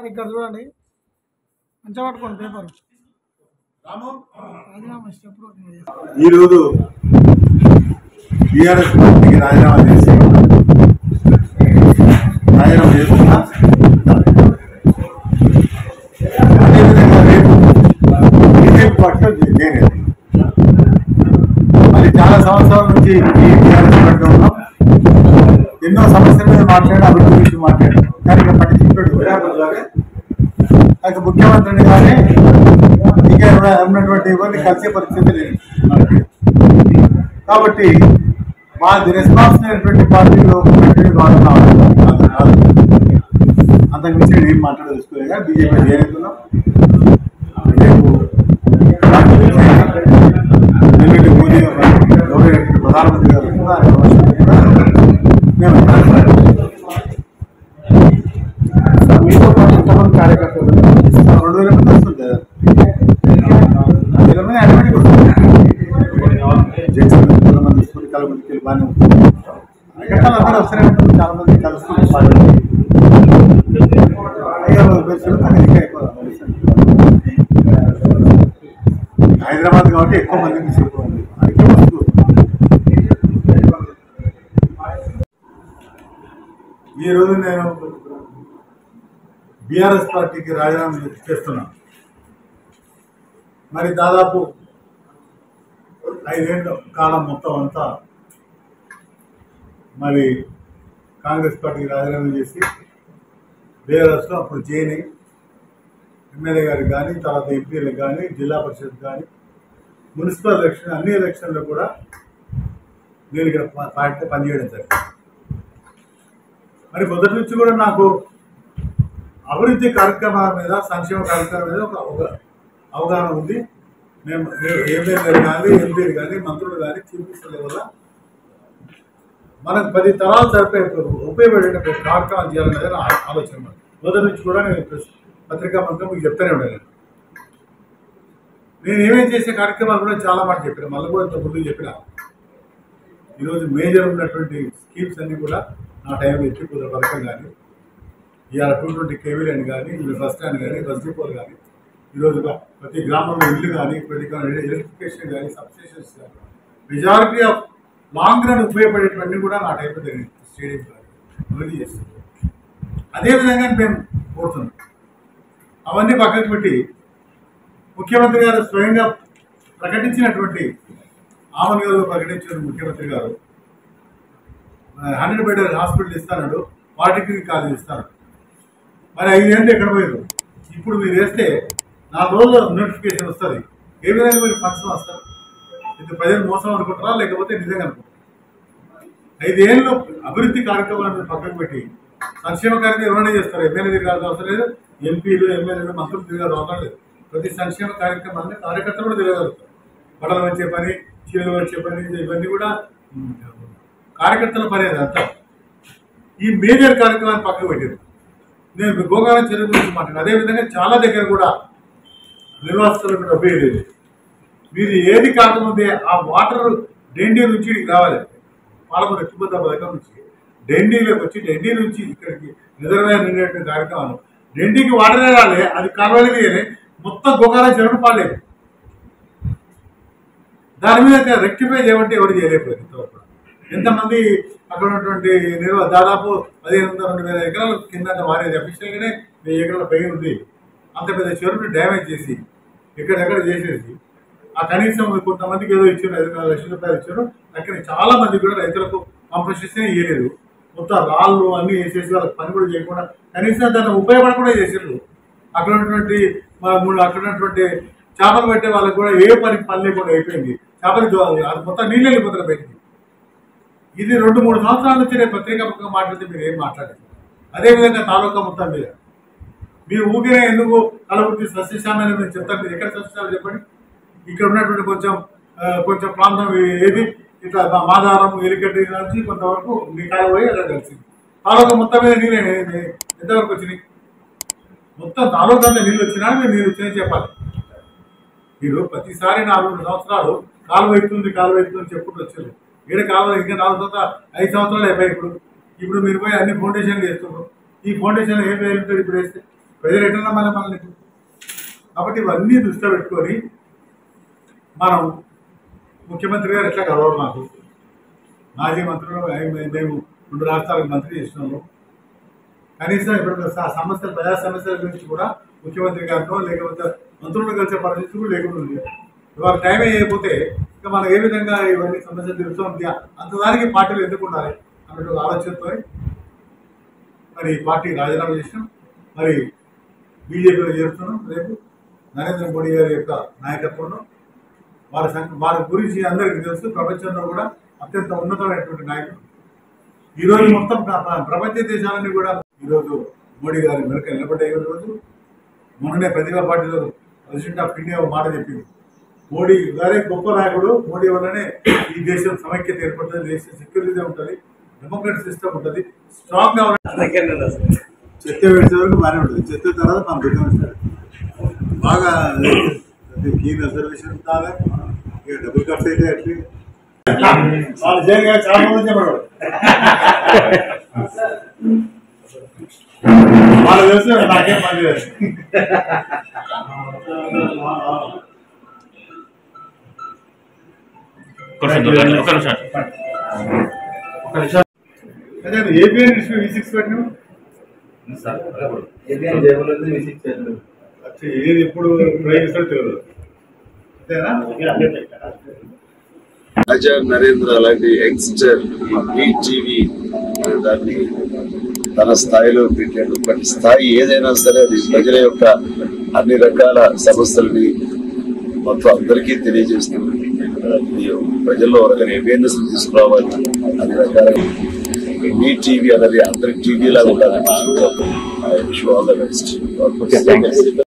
ఇక్కడ చూడండి మంచిగా పట్టుకోండి పేపర్ రాము రాజీనామా స్టెప్ ఈరోజు టీఆర్ఎస్ పార్టీకి రాజీనామా చేసి రాజీనామా చేస్తున్నా అదేవిధంగా రేపు బీజేపీ పార్టీలో చేరేది మరి చాలా సంవత్సరాల నుంచి ఈ టీఆర్ఎస్ పార్టీలో ఉన్నాం ఎన్నో సమస్యల మీద మాట్లాడి అభివృద్ధి గురించి మాట్లాడారు కానీ ఇక పట్టించుకోడు విరాకులాగా అయితే ముఖ్యమంత్రిని కానీ ఇంకా ఎవరైనా ఉన్నటువంటి ఎవరిని కలిసే పరిస్థితి లేదు మనకి కాబట్టి మాది రెస్పాన్స్ అయినటువంటి పార్టీలో ఉన్నటువంటి వాళ్ళు కాదు కాదు. అంతకు మించి నేను ఏం మాట్లాడదలుచుకోలేదు కానీ బీజేపీ చేరుతున్నాం రేపు ఎల్లుండి మోదీ గౌరవ ప్రధానమంత్రి గారు వస్తున్నారు. మేము మీతో పాటు ఎంతమంది కార్యకర్తలు రెండు వేల మంది వస్తుంది కదా వేల మంది ఆటోమేటిక్ వస్తుంది జడ్జి వేల మంది వస్తుంది కల మందికి వెళ్ళి బాగానే ఉంటుంది కార్యకర్తలు అందరూ వస్తూనే ఉంటారు చాలా మంది కలుస్తుంది అయ్యో బస్సులు తగ్గ ఇంకా ఎక్కువ హైదరాబాద్ కాబట్టి ఎక్కువ మంది తీసుకుంటుంది అందుకే వస్తూ ఈరోజు నేను బీఆర్ఎస్ పార్టీకి రాజీనామా చేస్తున్నాను మరి దాదాపు ఐదేళ్ళ కాలం మొత్తం అంతా మరి కాంగ్రెస్ పార్టీకి రాజీనామా చేసి బీఆర్ఎస్లో అప్పుడు జైని ఎమ్మెల్యే గారికి కానీ తర్వాత ఎంపీలకు కానీ జిల్లా పరిషత్ కానీ మున్సిపల్ ఎలక్షన్ అన్ని ఎలక్షన్లో కూడా నేను ఇక్కడ పా- పార్టీ పనిచేయడం జరిగింది మరి మొదటి నుంచి కూడా నాకు అభివృద్ధి కార్యక్రమాల మీద సంక్షేమ కార్యక్రమాల మీద ఒక ఒక అవగాహన ఉంది మేము ఎమ్మెల్యేలు కానీ ఎంపీలు కానీ మంత్రులు కానీ చీఫ్ మినిస్టర్ల వల్ల మనకు పది తరాలు సరిపోయే ఉపయోగపడే కార్యక్రమాలు చేయాలనేది నా ఆలోచన మరి. మొదటి నుంచి కూడా నేను ప్రెస్- పత్రికా మంత్రం మీకు చెప్తానే ఉండేది నేను ఏమేం చేసే కార్యక్రమాలు కూడా చాలా మాట చెప్పిన మళ్ళీ కూడా ఇంత ముందు చెప్పిన ఈరోజు మేజర్ ఉన్నటువంటి స్కీమ్స్ అన్ని కూడా నా టైంలో ఎత్తి కుదర పథకం కానీ ఇవాళ టూ ట్వంటీ కేవీలు అని కానీ ఇవి బస్ స్టాండ్ కానీ బస్ డిపోలు కానీ ఈరోజు బ- ప్రతి గ్రామంలో ఇల్లు కానీ ప్రతి గ్రామంలో ఎలక్ట్రిఫికేషన్ కానీ సబ్స్టేషన్స్ కానీ మెజారిటీ ఆఫ్ లాంగ్ రన్ ఉపయోగపడేటివన్నీ కూడా నా టైంలో జరిగింది స్టేడియం కానీ అభివృద్ధి చేస్తుంది అదేవిధంగా మేము కోరుతున్నాం అవన్నీ పక్కకు పెట్టి ముఖ్యమంత్రి గారు స్వయంగా ప్రకటించినటువంటి ఆమన్గారు ప్రకటించిన ముఖ్యమంత్రి గారు హండ్రెడ్ బెడ్ హాస్పిటల్ ఇస్తాడు పాలిటెక్నిక్ కాలేజ్ ఇస్తాడు మరి ఐదేళ్ళు ఎక్కడ పోయారు ఇప్పుడు మీరు వేస్తే నాలుగు రోజుల్లో నోటిఫికేషన్ వస్తుంది ఏ విధంగా మీరు ఫండ్స్ వస్తారు ఇది ప్రజలు మోసం అనుకుంటారా లేకపోతే నిజంగా అనుకుంటారా ఐదేళ్ళు అభివృద్ధి కార్యక్రమాలను పక్కకు పెట్టి సంక్షేమ కార్యక్రమం ఎవరైనా చేస్తారు ఎమ్మెల్యే తిరగాల్సిన అవసరం లేదు ఎంపీలు ఎమ్మెల్యేలు మంత్రులు తిరగాల్సిన అవసరం లేదు ప్రతి సంక్షేమ కార్యక్రమాన్ని కార్యకర్తలు కూడా తిరగలుగుతారు బట్టలు వచ్చే పని చీరలు వచ్చే పని ఇవన్నీ కూడా ఉమ్, కార్యకర్తల పని అది అంతా ఈ మేజర్ కార్యక్రమాన్ని పక్కకు పెట్టారు నేను గోగారం చెరువు గురించి మాట్లాడాను అదేవిధంగా చాలా దగ్గర కూడా నిర్వాసితులకు కూడా ఉపయోగలేదు మీరు ఏది కాకముందే ఆ వాటర్ డెండీ నుంచి ఇక్కడికి రావాలి పాలమూరు ఎత్తిపోత పథకం నుంచి డెండీలోకి వచ్చి డెండీ నుంచి ఇక్కడికి రిజర్వాయర్ నిండేటువంటి కార్యక్రమాలు డెండీకి వాటరే రాలే అది కాలువలు తీయలే మొత్తం గోగారం చెరువు పాలేదు దాని మీద రెక్టిఫై చేయమంటే ఎవరు చేయలేకపోయింది ఇంతవరకు కూడా. ఎంతమంది అక్కడ ఉన్నటువంటి నిర్వ దాదాపు పదిహేను వందల రెండు వేల ఎకరాల కింద వారేది అఫీషియల్గానే వెయ్యి ఎకరాల పైన ఉంది అంత పెద్ద చెరువుని డ్యామేజ్ చేసి ఎక్కడెక్కడ చేసేసి ఆ కనీసం కొంతమందికి ఏదో ఇచ్చారు ఐదు నాలుగు లక్షల రూపాయలు ఇచ్చారు అక్కడ చాలా మంది కూడా రైతులకు కాంపన్సేషన్ ఇవ్వలేదు మొత్తం రాళ్ళు అన్ని వేసేసి వాళ్ళకి పని కూడా చేయకుండా కనీసం దాన్ని ఉపయోగపడకుండా చేసారు అక్కడ ఉన్నటువంటి మా మూడు అక్కడ ఉన్నటువంటి చేపలు పెట్టే వాళ్ళకి కూడా ఏ పని పని లేకుండా అయిపోయింది చేపలు దో- అది మొత్తం నీళ్ళు వెళ్ళిపోతారు బయటికి ఇది రెండు మూడు సంవత్సరాల నుంచి నేను పత్రికాముఖంగా మాట్లాడితే మీరు ఏం మాట్లాడారు అదేవిధంగా తాలూకా మొత్తం మీద మీరు ఊగిన ఎందుకు కలవృత్తి సస్యశామని మీరు చెప్తారు మీరు ఎక్కడ సస్యశామని చెప్పండి ఇక్కడ ఉన్నటువంటి కొంచెం ఆ, కొంచెం ప్రాంతం ఏది ఇట్లా మా- మాదారం ఎలికట్టి నుంచి కొంతవరకు మీ కాలు పోయి అక్కడ కలిసింది తాలూకా మొత్తం మీద నీళ్ళే నే- ఎంతవరకు వచ్చినాయి మొత్తం తాలూకా అంతా నీళ్ళు వచ్చినా మీరు నీళ్ళు వచ్చినాయని చెప్పాలి మీరు ప్రతిసారి నాలుగు సంవత్సరాలు కాలువ అవుతుంది కాలువ అవుతుంది చెప్పుకుంటూ వచ్చారు ఏడు కాలువ ఇంకా నాలుగు సంవత్సరాలు ఐదు సంవత్సరాలు అయిపోయి ఇప్పుడు ఇప్పుడు మీరు పోయి అన్ని ఫౌండేషన్లు చేస్తున్నారు ఈ ఫౌండేషన్ ఏం వేయాలంటే ఇప్పుడు వేస్తే ప్రజలు ఎట్లా మన మనల్ని కాబట్టి ఇవన్నీ దృష్టిలో పెట్టుకొని మనం ముఖ్యమంత్రి గారు ఎట్లా కలవరు నాకు మాజీ మంత్రులు మేము- మేము రెండు రాష్ట్రాలకు మంత్రి చేసినాము కనీసం ఇప్పుడు స- సమస్యలు ప్రజా సమస్యల గురించి కూడా ముఖ్యమంత్రి గారితో లేకపోతే మంత్రులు కలిసే పరిస్థితి కూడా లేకుండా ఉంది ఇవాళ టైం అయిపోతే ఇంకా మనం ఏ విధంగా ఇవన్నీ సమస్యలు తెలుస్తాం అంత దానికి పార్టీలు ఎందుకు ఉండాలి అన్నట్టు ఆలోచనతో మరి పార్టీ రాజీనామా చేసినాం మరి బీజేపీలో చేరుతున్నాం రేపు నరేంద్ర మోడీ గారి యొక్క నాయకత్వంలో వారి సంఘ వారి గురించి అందరికీ తెలుసు ప్రపంచంలో కూడా అత్యంత ఉన్నతమైనటువంటి నాయకుడు ఈ రోజు మొత్తం ప్ర- ప్ర- ప్రపంచ దేశాలన్నీ కూడా ఈరోజు మోడీ గారి మెరక నిలబడ్డాయి ఈ రోజు మొన్ననే ప్రతిభా పార్టీలో ప్రెసిడెంట్ ఆఫ్ ఇండియా ఒక మాట చెప్పింది మోడీ గారే గొప్ప నాయకుడు మోడీ వల్లనే ఈ దేశం సమైక్యత ఏర్పడుతుంది దేశం సెక్యూరిటీ ఉంటుంది డెమోక్రటిక్ సిస్టమ్ ఉంటుంది స్ట్రాంగ్ గా ఉన్న- చెత్త వేసే వరకు బాగానే ఉంటుంది చెత్త తర్వాత మనం పెట్టాలి బాగా కీ రిజర్వేషన్ ఉండాలి ఇక డబ్బులు ఖర్చు అయితే అట్లే వాళ్ళు జైలుగా చాలా మంది చెప్పాడు వాళ్ళు తెలిసి నాకేం పని చేయదు అదే ఏపీఎన్ ఇష్యూ ఈ సిక్స్ పెట్టినావు ఏబిఎన్ జయబుల్ విసిట్ చేయాలి అచ్చా, ఏది ఎప్పుడు ట్రై చేస్తారో తెలియదు అంతేనా రాజా నరేంద్ర అలాంటి యంగ్స్టర్ ఈ టీవీ దాన్ని తన స్థాయిలో పెట్టాడు బట్ స్థాయి ఏదైనా సరే అది ప్రజల యొక్క అన్ని రకాల సమస్యలని మొత్తం అందరికీ తెలియజేస్తుంది ఇది ప్రజల్లో ఒక అవేర్నెస్ తీసుకురావాలి అన్ని రకాల మీ టీవీ అనేది అందరి టీవీ లాగా ఉండాలి I wish all the best